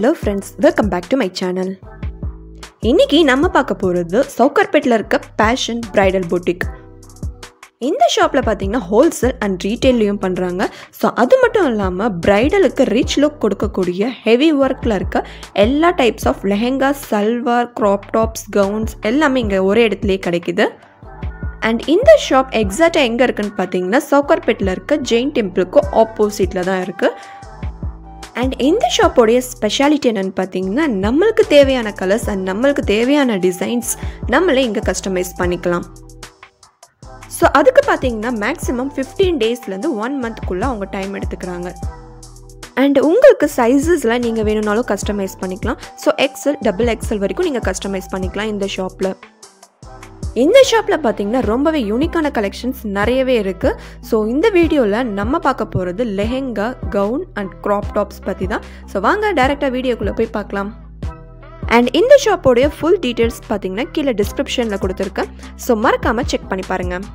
hello friends welcome back to my channel இன்னைக்கு நம்ம பார்க்க போகிறது சவுக்கர்பேட்டில் இருக்க பேஷன் பிரைடல் பொட்டிக் இந்த ஷாப்பில் பார்த்தீங்கன்னா ஹோல்சேல் அண்ட் ரீட்டெயிலையும் பண்ணுறாங்க ஸோ அது மட்டும் இல்லாமல் பிரைடலுக்கு ரிச் லுக் கொடுக்கக்கூடிய ஹெவி ஒர்க்கில் இருக்க எல்லா types of lehenga salwar crop tops gowns எல்லாமே இங்கே ஒரே இடத்துலையே கிடைக்குது அண்ட் இந்த ஷாப் எக்ஸாக்டாக எங்கே இருக்குன்னு பார்த்தீங்கன்னா சவுக்கர்பேட்டில் இருக்க ஜெயின் டெம்பிளுக்கு ஆப்போசிட்டில் தான் இருக்குது அண்ட் இந்த ஷாப்போடைய ஸ்பெஷாலிட்டி என்னென்னு பார்த்தீங்கன்னா நம்மளுக்கு தேவையான கலர்ஸ் அண்ட் நம்மளுக்கு தேவையான டிசைன்ஸ் நம்மளே இங்கே கஸ்டமைஸ் பண்ணிக்கலாம் ஸோ அதுக்கு பார்த்தீங்கன்னா மேக்ஸிமம் ஃபிஃப்டீன் டேஸ்லேருந்து ஒன் மந்த்க்குள்ளே அவங்க டைம் எடுத்துக்கிறாங்க அண்ட் உங்களுக்கு சைஸஸில் நீங்கள் வேணும்னாலும் கஸ்டமைஸ் பண்ணிக்கலாம் ஸோ எக்ஸல் டபுள் எக்ஸல் வரைக்கும் நீங்கள் கஸ்டமைஸ் பண்ணிக்கலாம் இந்த ஷாப்பில் இந்த ஷாப்பில் பார்த்தீங்கன்னா ரொம்பவே யூனிக்கான கலெக்ஷன்ஸ் நிறையவே இருக்குது ஸோ இந்த வீடியோவில் நம்ம பார்க்க போகிறது lehenga gown and crop tops பற்றி தான் ஸோ வாங்க டேரெக்டாக வீடியோக்குள்ளே போய் பார்க்கலாம் அண்ட் இந்த ஷாப்போடைய ஃபுல் டீட்டெயில்ஸ் பார்த்தீங்கன்னா கீழே டிஸ்கிரிப்ஷனில் கொடுத்துருக்கேன் ஸோ மறக்காமல் செக் பண்ணி பாருங்கள்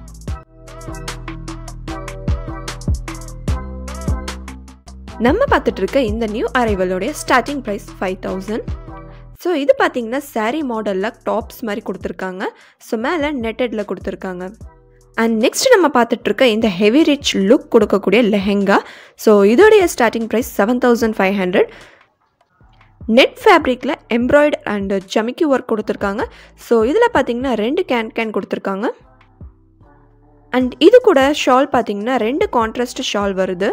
நம்ம பார்த்துட்டு இருக்க இந்த நியூ அரைவலோடைய starting price five thousand so இது பார்த்தீங்கன்னா சாரீ மாடலில் டாப்ஸ் மாதிரி கொடுத்துருக்காங்க ஸோ மேலே நெட்டடில் கொடுத்துருக்காங்க அண்ட் நெக்ஸ்ட் நம்ம பார்த்துட்டு இருக்க இந்த ஹெவி ரிச் லுக் கொடுக்கக்கூடிய லெஹெங்கா ஸோ இதோடைய starting price seven thousand five hundred net ஃபேப்ரிக்கில் எம்ப்ராய்டு அண்ட் ஜமிக்கி ஒர்க் கொடுத்துருக்காங்க ஸோ இதில் பார்த்தீங்கன்னா ரெண்டு கேன் கேன் கொடுத்துருக்காங்க அண்ட் இது கூட ஷால் பார்த்தீங்கன்னா ரெண்டு கான்ட்ராஸ்ட் ஷால் வருது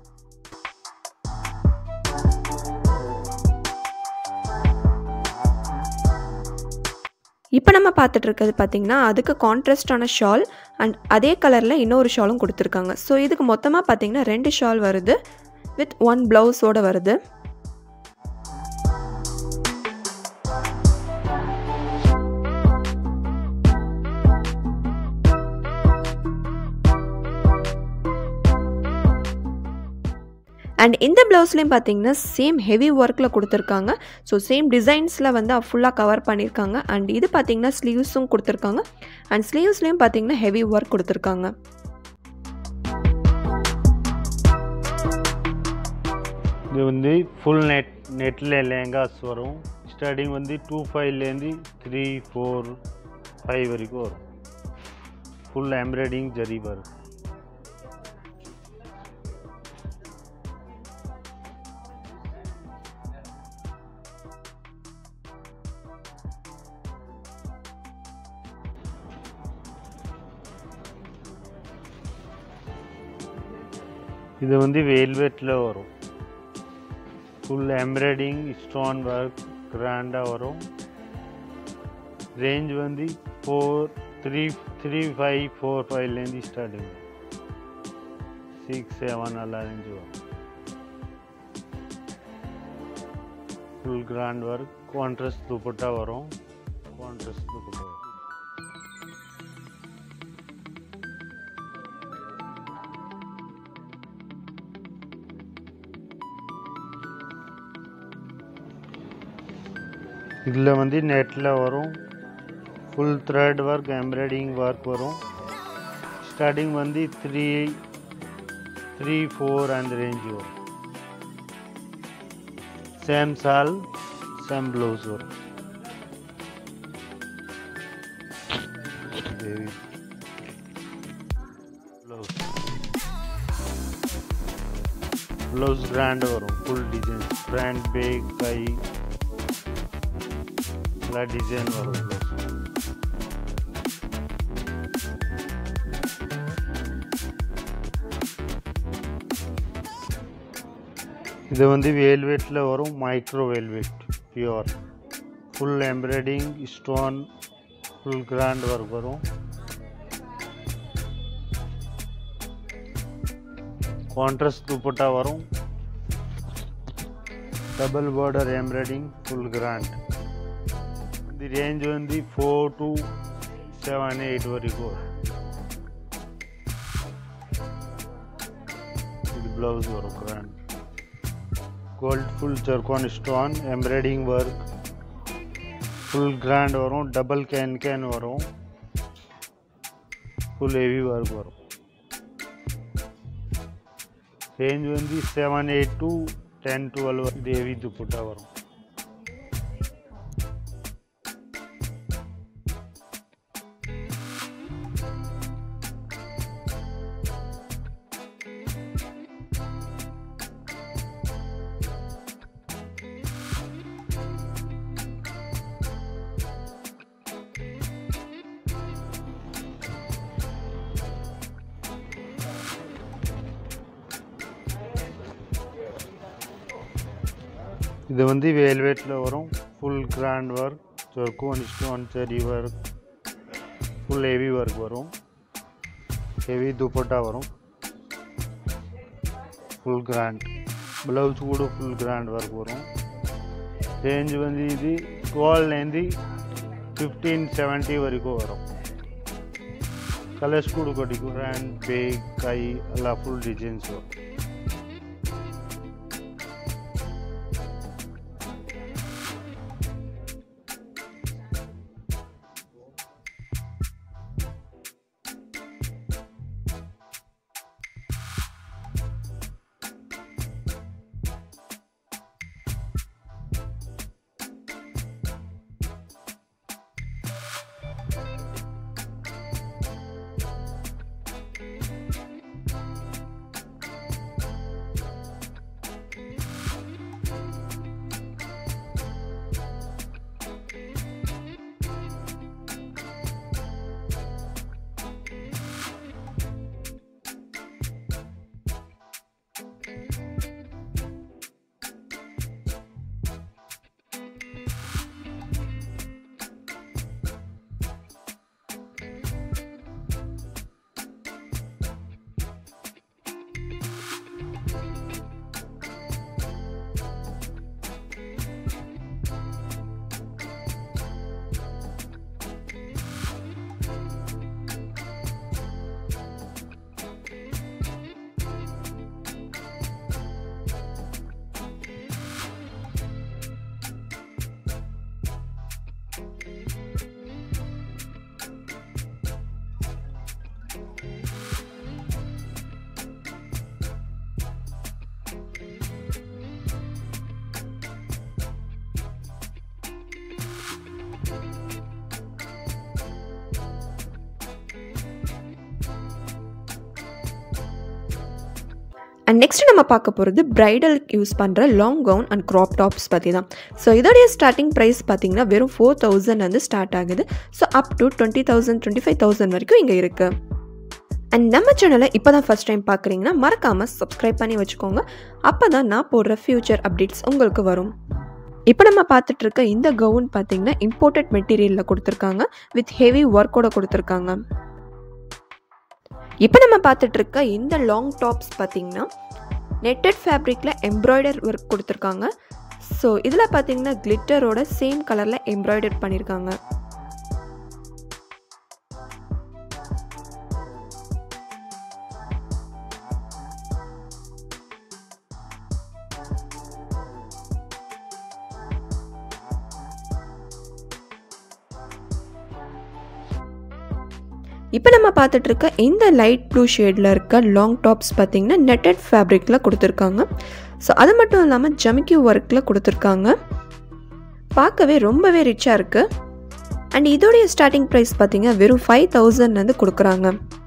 இப்போ நம்ம பார்த்துட்டு இருக்கிறது பார்த்தீங்கன்னா அதுக்கு கான்ட்ராஸ்டான ஷால் அண்ட் அதே கலரில் இன்னொரு ஷாலும் கொடுத்துருக்காங்க ஸோ இதுக்கு மொத்தமாக பார்த்தீங்கன்னா ரெண்டு ஷால் வருது வித் ஒன் ப்ளவுஸோடு வருது அண்ட் இந்த ப்ளவுஸ்லேயும் பார்த்தீங்கன்னா சேம் ஹெவி ஒர்க்கில் கொடுத்துருக்காங்க ஸோ சேம் டிசைன்ஸில் வந்து ஃபுல்லாக கவர் பண்ணியிருக்காங்க அண்ட் இது பார்த்தீங்கன்னா ஸ்லீவ்ஸும் கொடுத்துருக்காங்க அண்ட் ஸ்லீவ்ஸ்லேயும் பார்த்தீங்கன்னா ஹெவி ஒர்க் கொடுத்துருக்காங்க இது வந்து ஃபுல் நெட் நெட்டில் லெஹங்காஸ் வரும் ஸ்டார்டிங் வந்து டூ ஃபைவ்லேருந்து த்ரீ ஃபோர் ஃபைவ் வரைக்கும் வரும் ஃபுல் எம்ப்ராய்டிங் ஜரி வரும் இது வந்து வெல்வெட்டில் வரும் ஃபுல் எம்ப்ராய்டிங் ஸ்டோன் ஒர்க் கிராண்டாக வரும் ரேஞ்ச் வந்து four three three five four ஃபைவ்லேருந்து ஸ்டார்டிங் சிக்ஸ் செவன் எல்லாம் ரேஞ்ச் வரும் full grand work contrast dupatta வரும் கான்ட்ரஸ்ட் துப்பட்டா வரும் இதில் வந்து நெட்டில் வரும் full thread work embroidering work வரும் ஸ்டார்டிங் வந்து த்ரீ த்ரீ ஃபோர் அந்த ரேஞ்ச் வரும் சேம் சால் சேம் ப்ளவுஸ் வரும் ப்ளவுஸ் ப்ளவுஸ் கிராண்ட் வரும் ஃபுல் டிசைன் ஃப்ரண்ட் பேக் கை ಎಲ್ಲ ಡಿಸೈನ್ வரும் ப்ளவுஸ் இது வந்து வேல்வெட்டில் வரும் micro velvet pure full embroidering stone full grand work வரும் கான்ட்ராஸ்ட் துப்பட்டா வரும் double border embroidering full grand ఇది రేంజ్ ఉంది ఫోర్ టు సెవెన్ ఎయిట్ వరకు ఇది బ్లౌజ్ వర్క్ రండి gold full zircon stone embroidering work full grand வரும் டபுள் கேன் கேன் வரும் full heavy work வரும் ரேஞ்ச் வந்து seven eight to ten twelve இது ஹெவி துப்புட்டா வரும் இது வந்து வேல்வெட்டில் வரும் full grand work zircon stone cherry work full heavy work வரும் ஹெவி துப்பட்டா வரும் ఫుల్ గ్రాండ్ బ్లౌజ్ కూడా ఫుల్ గ్రాండ్ వర్క్ వரும் రేంజ్ வந்து ఇది டுவெல்லேருந்து ஃபிஃப்டீன் செவன்ட்டி வரைக்கும் வரும் கலர்ஸ் கூட கொட்டிக்கும் ஹேண்ட் பேக் கை எல்லாம் ஃபுல் டிசைன்ஸ் வரும் அண்ட் நெக்ஸ்ட் நம்ம பார்க்க போகிறது பிரைடல் யூஸ் பண்ணுற long gown and crop tops பற்றி தான் ஸோ இதோடைய ஸ்டார்டிங் ப்ரைஸ் பார்த்தீங்கன்னா வெறும் ஃபோர் தௌசண்ட் வந்து ஸ்டார்ட் ஆகுது so up to twenty thousand twenty five thousand வரைக்கும் இங்கே இருக்குது அண்ட் நம்ம சேனலை இப்போ தான் ஃபஸ்ட் டைம் பார்க்குறீங்கன்னா மறக்காமல் சப்ஸ்கிரைப் பண்ணி வச்சுக்கோங்க அப்போ தான் நான் போடுற ஃப்யூச்சர் அப்டேட்ஸ் உங்களுக்கு வரும் இப்போ நம்ம பார்த்துட்டு இருக்க இந்த கவுன் பார்த்தீங்கன்னா இம்போர்ட்டட் மெட்டீரியலில் கொடுத்துருக்காங்க வித் ஹெவி ஒர்க்கோட கொடுத்துருக்காங்க இப்போ நம்ம பார்த்துட்டு இருக்க இந்த லாங் டாப்ஸ் பார்த்தீங்கன்னா நெட்டட் ஃபேப்ரிக்கில் எம்ப்ராய்டர் ஒர்க் கொடுத்துருக்காங்க ஸோ இதில் பார்த்தீங்கன்னா கிளிட்டரோட சேம் கலரில் எம்ப்ராய்டர் பண்ணியிருக்காங்க இப்போ நம்ம பார்த்துட்டு இருக்க இந்த லைட் ப்ளூ ஷேடில் இருக்க லாங் டாப்ஸ் பார்த்தீங்கன்னா நெட்டட் ஃபேப்ரிக்கில் கொடுத்துருக்காங்க ஸோ அது மட்டும் இல்லாமல் ஜமிக்கி ஒர்க்கில் கொடுத்துருக்காங்க பார்க்கவே ரொம்பவே ரிச்சாக இருக்குது அண்ட் இதோடைய ஸ்டார்டிங் ப்ரைஸ் பார்த்தீங்க வெறும் ஃபைவ் தௌசண்ட் வந்து கொடுக்குறாங்க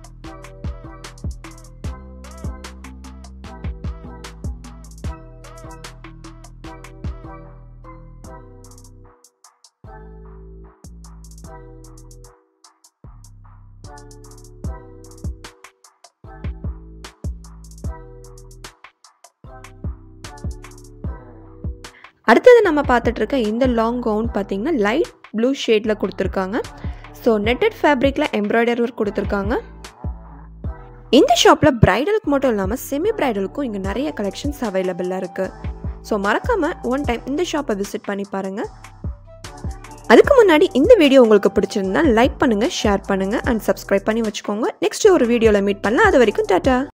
அடுத்தது நம்ம பார்த்துட்டு இருக்க இந்த லாங் கவுன் பார்த்தீங்கன்னா லைட் ப்ளூ ஷேடில் கொடுத்துருக்காங்க ஸோ நெட்டட் ஃபேப்ரிக்கில் எம்ப்ராய்டரி ஒர்க் கொடுத்துருக்காங்க இந்த ஷாப்பில் ப்ரைடலுக்கு மட்டும் இல்லாமல் செமி ப்ரைடலுக்கும் இங்கே நிறைய கலெக்ஷன்ஸ் அவைலபிளாக இருக்குது ஸோ மறக்காமல் ஒன் டைம் இந்த ஷாப்பை விசிட் பண்ணி பாருங்கள் அதுக்கு முன்னாடி இந்த வீடியோ உங்களுக்கு பிடிச்சிருந்தா லைக் பண்ணுங்கள் ஷேர் பண்ணுங்கள் அண்ட் சப்ஸ்கிரைப் பண்ணி வச்சுக்கோங்க நெக்ஸ்ட் ஒரு வீடியோவில் மீட் பண்ணலாம் அது வரைக்கும் டாட்டா